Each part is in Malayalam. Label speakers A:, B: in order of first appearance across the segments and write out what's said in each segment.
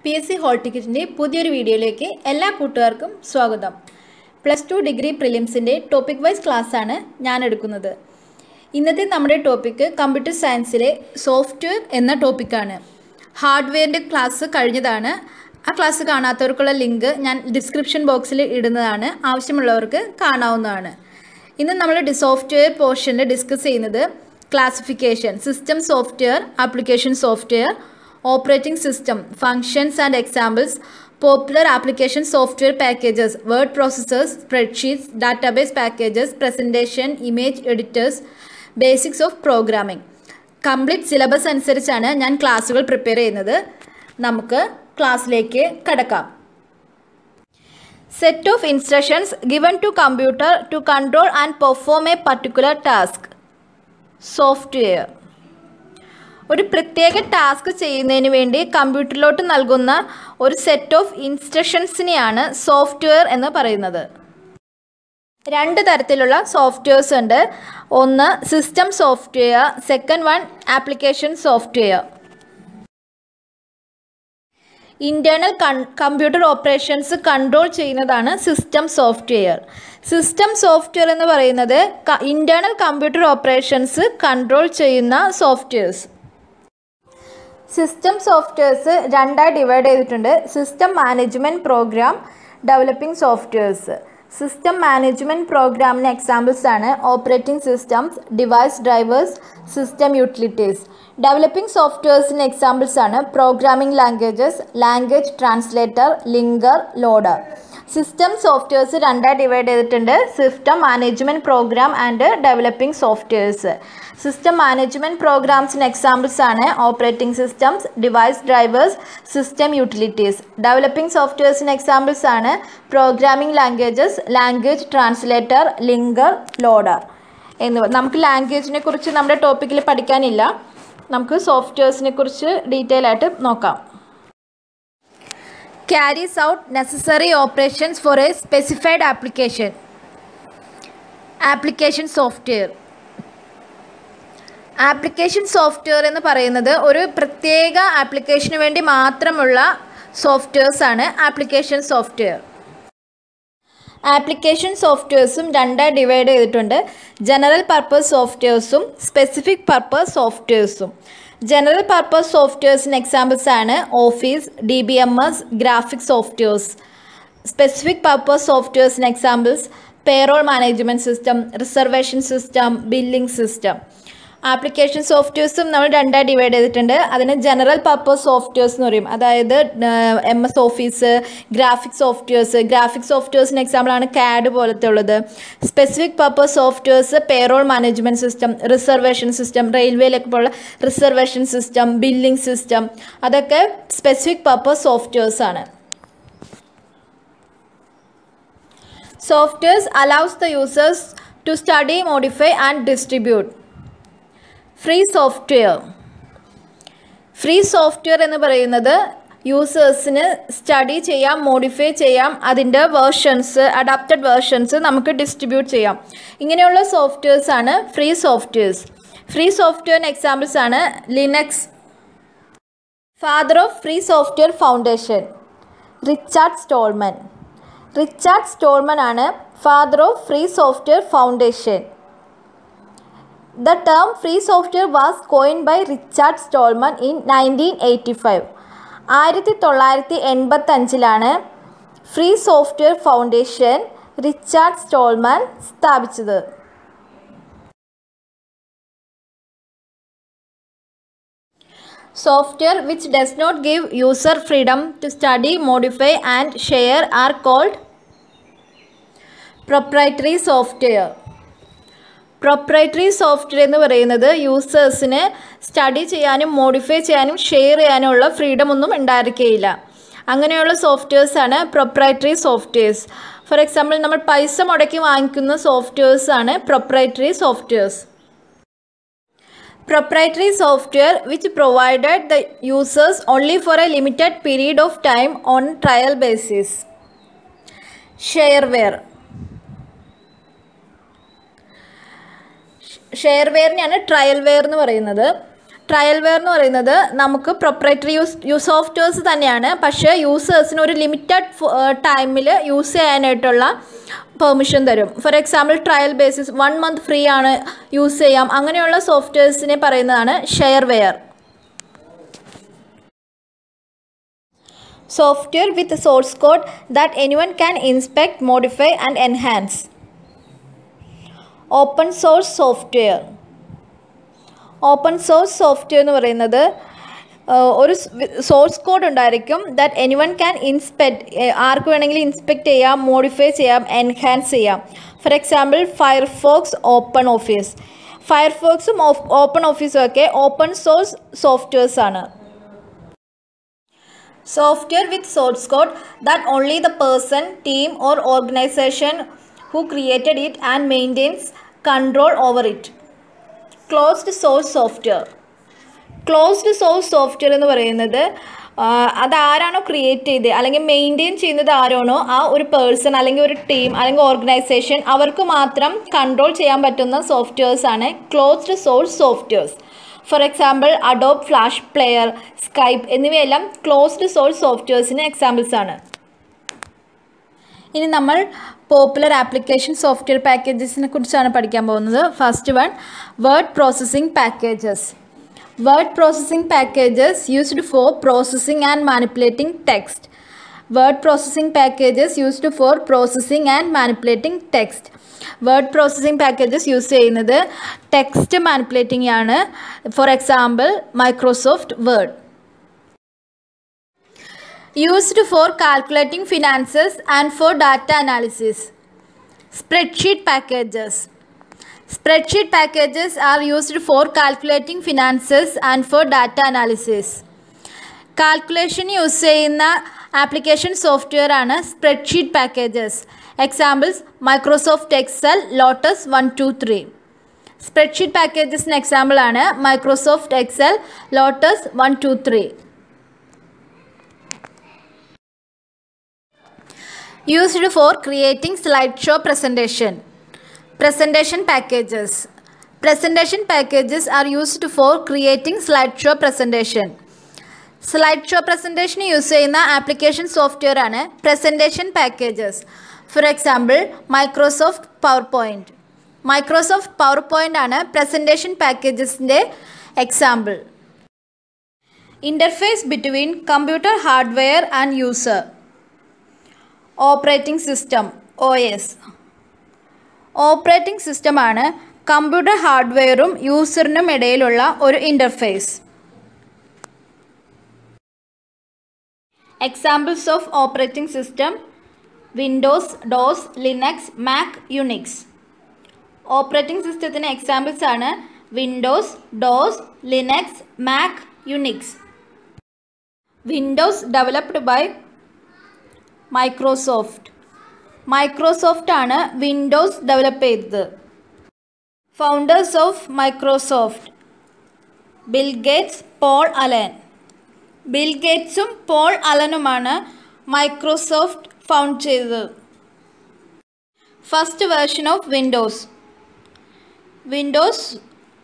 A: പി എസ് സി ഹോൾ ടിക്കറ്റിൻ്റെ പുതിയൊരു വീഡിയോയിലേക്ക് എല്ലാ കൂട്ടുകാർക്കും സ്വാഗതം പ്ലസ് ടു ഡിഗ്രി പ്രിലിംസിൻ്റെ ടോപ്പിക് വൈസ് ക്ലാസ്സാണ് ഞാൻ എടുക്കുന്നത് ഇന്നത്തെ നമ്മുടെ ടോപ്പിക്ക് കമ്പ്യൂട്ടർ സയൻസിലെ സോഫ്റ്റ്വെയർ എന്ന ടോപ്പിക്കാണ് ഹാർഡ്വെയറിൻ്റെ ക്ലാസ് കഴിഞ്ഞതാണ് ആ ക്ലാസ് കാണാത്തവർക്കുള്ള ലിങ്ക് ഞാൻ ഡിസ്ക്രിപ്ഷൻ ബോക്സിൽ ഇടുന്നതാണ് ആവശ്യമുള്ളവർക്ക് കാണാവുന്നതാണ് ഇന്ന് നമ്മൾ ഡി സോഫ്റ്റ്വെയർ പോർഷനിൽ ഡിസ്കസ് ചെയ്യുന്നത് classification system software application software operating system functions and examples popular application software packages word processors spreadsheets database packages presentation image editors basics of programming complete syllabus അനുസരിച്ചാണ് ഞാൻ ക്ലാസ്സുകൾ പ്രിപ്പയർ ചെയ്യുന്നത് നമുക്ക് ക്ലാസ്സിലേക്ക് കടക്കാം set of instructions given to computer to control and perform a particular task software ഒരു പ്രത്യേക ടാസ്ക് ചെയ്യുന്നതിന് വേണ്ടി കമ്പ്യൂട്ടറിലോട്ട് നൽകുന്ന ഒരു സെറ്റ് ഓഫ് ഇൻസ്ട്രക്ഷൻസിനെയാണ് സോഫ്റ്റ്വെയർ എന്ന് പറയുന്നത് രണ്ട് തരത്തിലുള്ള സോഫ്റ്റ്വെയർസ് ഉണ്ട് ഒന്ന് system software second one application software internal computer operations control ചെയ്യുന്നതാണ് സിസ്റ്റം സോഫ്റ്റ്വെയർ സിസ്റ്റം സോഫ്റ്റ്വെയർ എന്ന് പറയുന്നത് ഇൻറ്റേർണൽ കമ്പ്യൂട്ടർ ഓപ്പറേഷൻസ് കൺട്രോൾ ചെയ്യുന്ന സോഫ്റ്റ്വെയർസ് സിസ്റ്റം സോഫ്റ്റ്വെയർസ് രണ്ടായി ഡിവൈഡ് ചെയ്തിട്ടുണ്ട് system management program developing softwares system management പ്രോഗ്രാമിന് എക്സാമ്പിൾസ് ആണ് operating systems device drivers system utilities developing സോഫ്റ്റ്വെയർസിന് എക്സാമ്പിൾസ് ആണ് programming languages language translator linker loader system softwares രണ്ടായി ഡിവൈഡ് ചെയ്തിട്ടുണ്ട് system management program and developing softwares system management പ്രോഗ്രാംസിന് എക്സാമ്പിൾസ് ആണ് operating systems device drivers system utilities developing സോഫ്റ്റ്വെയർസിന് എക്സാമ്പിൾസ് ആണ് programming languages language translator linker loader എന്നിവ നമുക്ക് ലാംഗ്വേജിനെ കുറിച്ച് നമ്മുടെ ടോപ്പിക്കിൽ പഠിക്കാനില്ല നമുക്ക് സോഫ്റ്റ്വെയർസിനെ കുറിച്ച് ഡീറ്റെയിൽ ആയിട്ട് നോക്കാം carries out necessary operations for a specified application. Application software application software എന്ന് പറയുന്നത് ഒരു പ്രത്യേക ആപ്ലിക്കേഷന് വേണ്ടി മാത്രമുള്ള സോഫ്റ്റ്വെയർസ് ആണ് ആപ്ലിക്കേഷൻ സോഫ്റ്റ്വെയർ ആപ്ലിക്കേഷൻ സോഫ്റ്റ്വെയർസും രണ്ടായി ഡിവൈഡ് ചെയ്തിട്ടുണ്ട് ജനറൽ പർപ്പസ് സോഫ്റ്റ്വെയർസും സ്പെസിഫിക് പർപ്പസ് സോഫ്റ്റ്വെയർസും ജനറൽ പർപ്പസ് സോഫ്റ്റ്വെയർസിന് എക്സാമ്പിൾസ് ആണ് office D B M S graphic softwares specific purpose സോഫ്റ്റ്വെയർസിന് examples payroll management system reservation system billing system application സോഫ്റ്റ്വെയർസും നമ്മൾ രണ്ടായി ഡിവൈഡ് ചെയ്തിട്ടുണ്ട് അതിന് ജനറൽ പർപ്പസ് സോഫ്റ്റ്വെയർസ് എന്ന് പറയും അതായത് M S office graphic softwares graphic സോഫ്റ്റ്വെയർസിന് എക്സാമ്പിളാണ് കാഡ് പോലത്തെ ഉള്ളത് specific purpose softwares payroll management system reservation system റെയിൽവേയിലൊക്കെ പോലുള്ള റിസർവേഷൻ സിസ്റ്റം ബില്ലിംഗ് സിസ്റ്റം അതൊക്കെ സ്പെസിഫിക് പർപ്പസ് സോഫ്റ്റ്വെയർസ് ആണ് softwares allows the users to study modify and distribute free software free software എന്ന് പറയുന്നത് യൂസേഴ്സിന് സ്റ്റഡി ചെയ്യാം മോഡിഫൈ ചെയ്യാം അതിൻ്റെ വേർഷൻസ് അഡാപ്റ്റഡ് വേർഷൻസ് നമുക്ക് ഡിസ്ട്രിബ്യൂട്ട് ചെയ്യാം ഇങ്ങനെയുള്ള സോഫ്റ്റ്വെയർസ് ആണ് ഫ്രീ സോഫ്റ്റ്വെയർസ് ഫ്രീ സോഫ്റ്റ്വെയറിന് എക്സാമ്പിൾസ് ആണ് Linux father of free software foundation Richard Stallman Richard Stallman ആണ് father of free software foundation the term free software was coin by Richard Stallman in nineteen eighty five ആയിരത്തി തൊള്ളായിരത്തി എൺപത്തഞ്ചിലാണ് free software foundation Richard Stallman സ്ഥാപിച്ചത് software which does not give user freedom to study modify and share are called proprietary software proprietary software എന്ന് പറയുന്നത് യൂസേഴ്സിന് സ്റ്റഡി ചെയ്യാനും മോഡിഫൈ ചെയ്യാനും ഷെയർ ചെയ്യാനുമുള്ള ഫ്രീഡം ഒന്നും ഉണ്ടായിരിക്കുകയില്ല അങ്ങനെയുള്ള സോഫ്റ്റ്വെയർസ് ആണ് പ്രൊപ്രൈറ്ററി സോഫ്റ്റ്വെയർസ് ഫോർ എക്സാമ്പിൾ നമ്മൾ പൈസ മുടക്കി വാങ്ങിക്കുന്ന സോഫ്റ്റ്വെയർസ് ആണ് proprietary softwares proprietary software which provided the users only for a limited period of time on trial basis shareware ഷെയർവെയറിനെയാണ് ട്രയൽ വെയർ എന്ന് പറയുന്നത് ട്രയൽ വെയർ എന്ന് പറയുന്നത് നമുക്ക് പ്രൊപ്പറേറ്ററി യൂസ് യൂസ് സോഫ്റ്റ്വെയർസ് തന്നെയാണ് പക്ഷേ യൂസേഴ്സിന് ഒരു ലിമിറ്റഡ് ടൈമിൽ യൂസ് ചെയ്യാനായിട്ടുള്ള പെർമിഷൻ തരും for example trial basis one month free ആണ് യൂസ് ചെയ്യാം അങ്ങനെയുള്ള സോഫ്റ്റ്വെയർസിനെ പറയുന്നതാണ് shareware software with source code that anyone can inspect, modify and enhance. Open source software open source software എന്ന് പറയുന്നത് ഒരു സോഴ്സ് കോഡ് ഉണ്ടായിരിക്കും that anyone can inspect ആർക്ക് വേണമെങ്കിലും ഇൻസ്പെക്ട് ചെയ്യാം മോഡിഫൈ ചെയ്യാം എൻഹാൻസ് ചെയ്യാം for example Firefox Open Office ഫയർഫോക്സും ഓപ്പൺ ഓഫീസും ഒക്കെ ഓപ്പൺ സോഴ്സ് സോഫ്റ്റ്വെയർസ് ആണ് software with source code that only the person, team, or organization who created it and maintains control over it. Closed source software. Closed source software എന്ന് പറയുന്നത് അതാരാണോ ക്രിയേറ്റ് ചെയ്ത് അല്ലെങ്കിൽ മെയിൻറ്റെയിൻ ചെയ്യുന്നത് ആരാണോ ആ ഒരു പേഴ്സൺ അല്ലെങ്കിൽ ഒരു ടീം അല്ലെങ്കിൽ ഓർഗനൈസേഷൻ അവർക്ക് മാത്രം കൺട്രോൾ ചെയ്യാൻ പറ്റുന്ന സോഫ്റ്റ്വെയർസ് ആണ് closed source softwares for example Adobe Flash Player Skype എന്നിവയെല്ലാം ക്ലോസ്ഡ് സോഴ്സ് സോഫ്റ്റ്വെയർസിന് എക്സാമ്പിൾസ് ആണ് ഇനി നമ്മൾ പോപ്പുലർ ആപ്ലിക്കേഷൻ സോഫ്റ്റ്വെയർ പാക്കേജസിനെ കുറിച്ചാണ് പഠിക്കാൻ പോകുന്നത് first one word processing packages word processing packages used for processing and manipulating text word processing packages used for processing and manipulating text word processing പാക്കേജസ് യൂസ് ചെയ്യുന്നത് ടെക്സ്റ്റ് മാനിപ്പുലേറ്റിംഗ് ആണ് for example Microsoft Word used for calculating finances and for data analysis spreadsheet packages spreadsheet packages are used for calculating finances and for data analysis calculation use ചെയ്യുന്ന ആപ്ലിക്കേഷൻ സോഫ്റ്റ്വെയർ ആണ് spreadsheet packages examples Microsoft Excel Lotus one two three spreadsheet പാക്കേജസിന് എക്സാമ്പിൾ ആണ് Microsoft Excel Lotus one two three used for creating slide show presentation presentation packages presentation packages are used for creating slide show presentation slide show പ്രസൻറ്റേഷന് യൂസ് ചെയ്യുന്ന ആപ്ലിക്കേഷൻ സോഫ്റ്റ്വെയർ ആണ് presentation packages for example Microsoft PowerPoint Microsoft PowerPoint ആണ് പ്രസൻറ്റേഷൻ പാക്കേജസിൻ്റെ example interface between computer hardware and user operating system O S operating സിസ്റ്റമാണ് കമ്പ്യൂട്ടർ ഹാർഡ്വെയറും യൂസറിനും ഇടയിലുള്ള ഒരു interface examples of operating system Windows DOS Linux Mac Unix operating സിസ്റ്റത്തിന് എക്സാമ്പിൾസ് ആണ് Windows DOS Linux Mac Unix Windows developed by Microsoft Microsoft ആണ് വിൻഡോസ് ഡെവലപ്പ് ചെയ്തത് founders of Microsoft Bill Gates Paul Allen Bill ഗേറ്റ്സും പോൾ അലനുമാണ് മൈക്രോസോഫ്റ്റ് ഫൗണ്ട് ചെയ്തത് first version of Windows Windows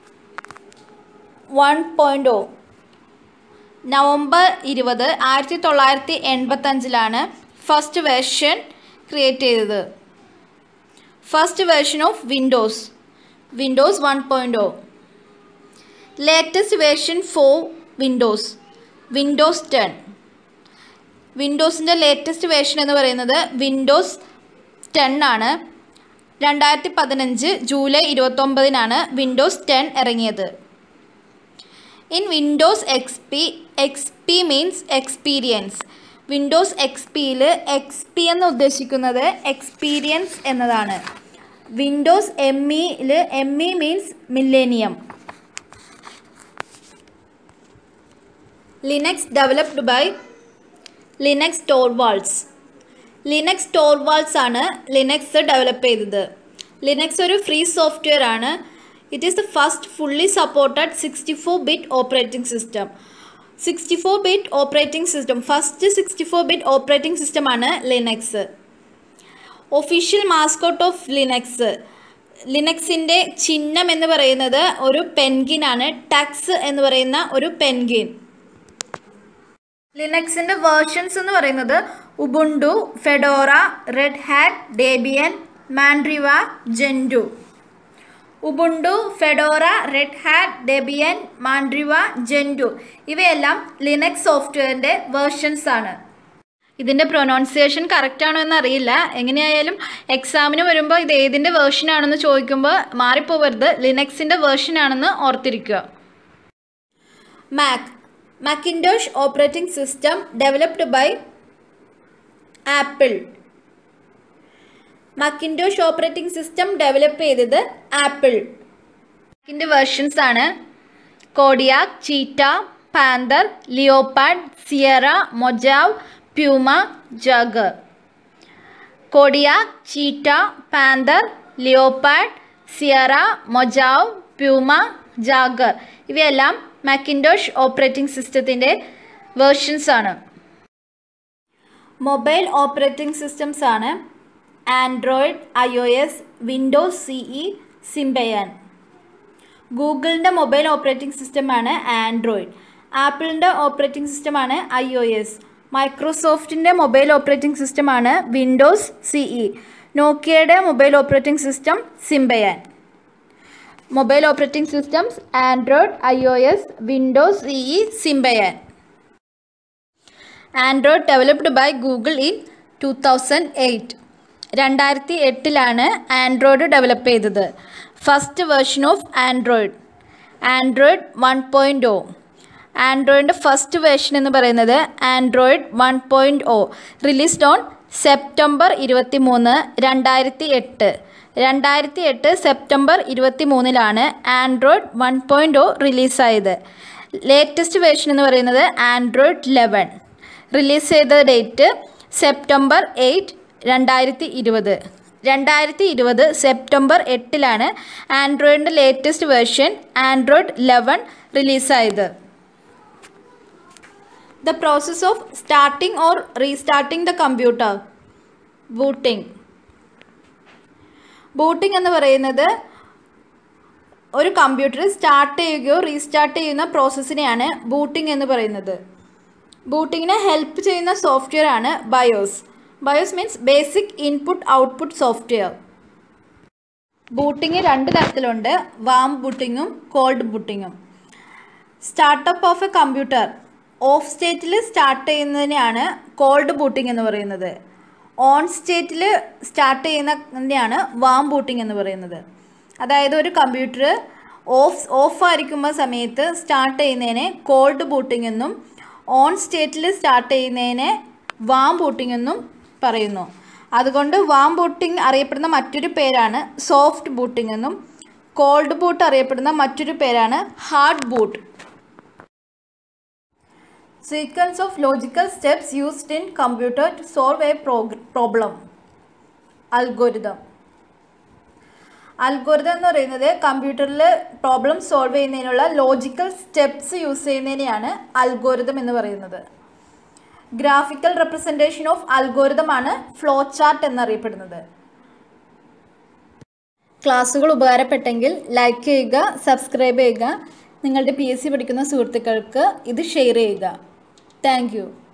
A: one point O November ഇരുപത് ആയിരത്തി തൊള്ളായിരത്തി എൺപത്തഞ്ചിലാണ് ഫസ്റ്റ് വേർഷൻ ക്രിയേറ്റ് ചെയ്തത് first version of Windows Windows one point O latest version four Windows Windows ten വിൻഡോസിൻ്റെ ലേറ്റസ്റ്റ് വേർഷൻ എന്ന് പറയുന്നത് വിൻഡോസ് ടെൻ ആണ് രണ്ടായിരത്തി പതിനഞ്ച് ജൂലൈ ഇരുപത്തൊമ്പതിനാണ് വിൻഡോസ് ടെൻ ഇറങ്ങിയത് in Windows X P X P means experience Windows X പിയിൽ എക്സ് പി എന്ന് ഉദ്ദേശിക്കുന്നത് എക്സ്പീരിയൻസ് എന്നതാണ് വിൻഡോസ് എം ഇയിൽ M E means millennium Linux developed by Linux Torvalds Linux Torvalds ആണ് ലിനക്സ് ഡെവലപ്പ് ചെയ്തത് ലിനക്സ് ഒരു ഫ്രീ സോഫ്റ്റ്വെയർ ആണ് it is the first fully supported sixty four bit operating system sixty four bit operating system first sixty four bit operating സിസ്റ്റമാണ് Linux official mascot of Linux ലിനക്സിൻ്റെ ചിഹ്നം എന്ന് പറയുന്നത് ഒരു പെൻഗിനാണ് ടക്സ് എന്ന് പറയുന്ന ഒരു പെൻഗിൻ ലിനക്സിൻ്റെ വേർഷൻസ് എന്ന് പറയുന്നത് Ubuntu Fedora Red Hat Debian Mandriva Gentoo Ubuntu Fedora Red Hat Debian Mandriva Gentoo ഇവയെല്ലാം ലിനക്സ് സോഫ്റ്റ്വെയറിൻ്റെ വേർഷൻസ് ആണ് ഇതിൻ്റെ പ്രൊനൗൺസിയേഷൻ കറക്റ്റ് ആണോ എന്ന് അറിയില്ല എങ്ങനെയായാലും എക്സാമിന് വരുമ്പോൾ ഇത് ഏതിൻ്റെ വേർഷൻ ആണെന്ന് ചോദിക്കുമ്പോൾ മാറിപ്പോവരുത് ലിനക്സിൻ്റെ വേർഷൻ ആണെന്ന് ഓർത്തിരിക്കുക Mac Macintosh operating system developed by Apple Macintosh operating system develop ചെയ്തത് ആപ്പിൾ മാക്കിൻ്റെ വേർഷൻസ് ആണ് Kodiak Cheetah Panther Leopard Sierra Mojave Puma Jaguar Kodiak Cheetah Panther Leopard Sierra Mojave Puma Jaguar ഇവയെല്ലാം മാക്കിൻഡോഷ് ഓപ്പറേറ്റിംഗ് സിസ്റ്റത്തിൻ്റെ വേർഷൻസ് ആണ് മൊബൈൽ ഓപ്പറേറ്റിംഗ് സിസ്റ്റംസ് ആണ് Android I O S Windows C E Symbian ഗൂഗിളിൻ്റെ മൊബൈൽ ഓപ്പറേറ്റിംഗ് സിസ്റ്റമാണ് ആൻഡ്രോയിഡ് ആപ്പിളിൻ്റെ ഓപ്പറേറ്റിംഗ് സിസ്റ്റമാണ് ഐ ഒ എസ് മൈക്രോസോഫ്റ്റിൻ്റെ മൊബൈൽ ഓപ്പറേറ്റിംഗ് സിസ്റ്റമാണ് വിൻഡോസ് സി ഇ നോക്കിയയുടെ mobile operating system Symbian mobile operating systems Android I O S Windows C E Symbian Android developed by Google in two thousand eight രണ്ടായിരത്തി എട്ടിലാണ് ആൻഡ്രോയിഡ് ഡെവലപ്പ് ചെയ്തത് first version of Android Android one point O ആൻഡ്രോയിഡിൻ്റെ ഫസ്റ്റ് വേർഷൻ എന്ന് പറയുന്നത് Android one point O released on September ഇരുപത്തി മൂന്ന് രണ്ടായിരത്തി എട്ട് രണ്ടായിരത്തി എട്ട് സെപ്റ്റംബർ ഇരുപത്തി മൂന്നിലാണ് ആൻഡ്രോയിഡ് വൺ പോയിൻറ്റ് ഒ റിലീസായത് ലേറ്റസ്റ്റ് വേർഷൻ എന്ന് പറയുന്നത് ആൻഡ്രോയിഡ് ലെവൻ റിലീസ് ചെയ്ത ഡേറ്റ് സെപ്റ്റംബർ എയ്റ്റ് രണ്ടായിരത്തി ഇരുപത് രണ്ടായിരത്തി ഇരുപത് സെപ്റ്റംബർ എട്ടിലാണ് ആൻഡ്രോയിഡിൻ്റെ ലേറ്റസ്റ്റ് വേർഷൻ ആൻഡ്രോയിഡ് ലെവൻ റിലീസായത് the process of starting or restarting the computer booting booting എന്ന് പറയുന്നത് ഒരു കമ്പ്യൂട്ടർ സ്റ്റാർട്ട് ചെയ്യുകയോ റീസ്റ്റാർട്ട് ചെയ്യുന്ന പ്രോസസ്സിനെയാണ് ബൂട്ടിംഗ് എന്ന് പറയുന്നത് ബൂട്ടിങ്ങിനെ ഹെൽപ്പ് ചെയ്യുന്ന സോഫ്റ്റ്വെയർ ആണ് BIOS BIOS means basic input output software booting രണ്ട് തരത്തിലുണ്ട് വാം ബൂട്ടിങ്ങും കോൾഡ് ബൂട്ടിങ്ങും startup of a computer off സ്റ്റേറ്റിൽ സ്റ്റാർട്ട് ചെയ്യുന്നതിനെയാണ് കോൾഡ് ബൂട്ടിംഗ് എന്ന് പറയുന്നത് ഓൺ സ്റ്റേറ്റിൽ സ്റ്റാർട്ട് ചെയ്യുന്നതിനെയാണ് വാം ബൂട്ടിംഗ് എന്ന് പറയുന്നത് അതായത് ഒരു കമ്പ്യൂട്ടർ ഓഫ് ഓഫ് ആയിരിക്കുമ്പോൾ സമയത്ത് സ്റ്റാർട്ട് ചെയ്യുന്നതിനെ കോൾഡ് ബൂട്ടിംഗ് എന്നും ഓൺ സ്റ്റേറ്റിൽ സ്റ്റാർട്ട് ചെയ്യുന്നതിനെ വാം ബൂട്ടിംഗ് എന്നും പറയുന്നു അതുകൊണ്ട് വാം ബൂട്ടിംഗ് അറിയപ്പെടുന്ന മറ്റൊരു പേരാണ് സോഫ്റ്റ് ബൂട്ടിംഗ് എന്നും കോൾഡ് ബൂട്ട് അറിയപ്പെടുന്ന മറ്റൊരു പേരാണ് hard boot sequence of logical steps used in computer to solve a problem algorithm algorithm എന്ന് പറയുന്നത് കമ്പ്യൂട്ടറിൽ പ്രോബ്ലം സോൾവ് ചെയ്യുന്നതിനുള്ള ലോജിക്കൽ സ്റ്റെപ്സ് യൂസ് ചെയ്യുന്നതിനെയാണ് അൽഗോരിതം എന്ന് പറയുന്നത് ഗ്രാഫിക്കൽ റെപ്രസെൻറ്റേഷൻ ഓഫ് അൽഗോരിതം ആണ് ഫ്ലോ ചാർട്ട് എന്നറിയപ്പെടുന്നത് ക്ലാസ്സുകൾ ഉപകാരപ്പെട്ടെങ്കിൽ ലൈക്ക് ചെയ്യുക സബ്സ്ക്രൈബ് ചെയ്യുക നിങ്ങളുടെ പി എസ് സി പഠിക്കുന്ന സുഹൃത്തുക്കൾക്ക് ഇത് ഷെയർ ചെയ്യുക താങ്ക്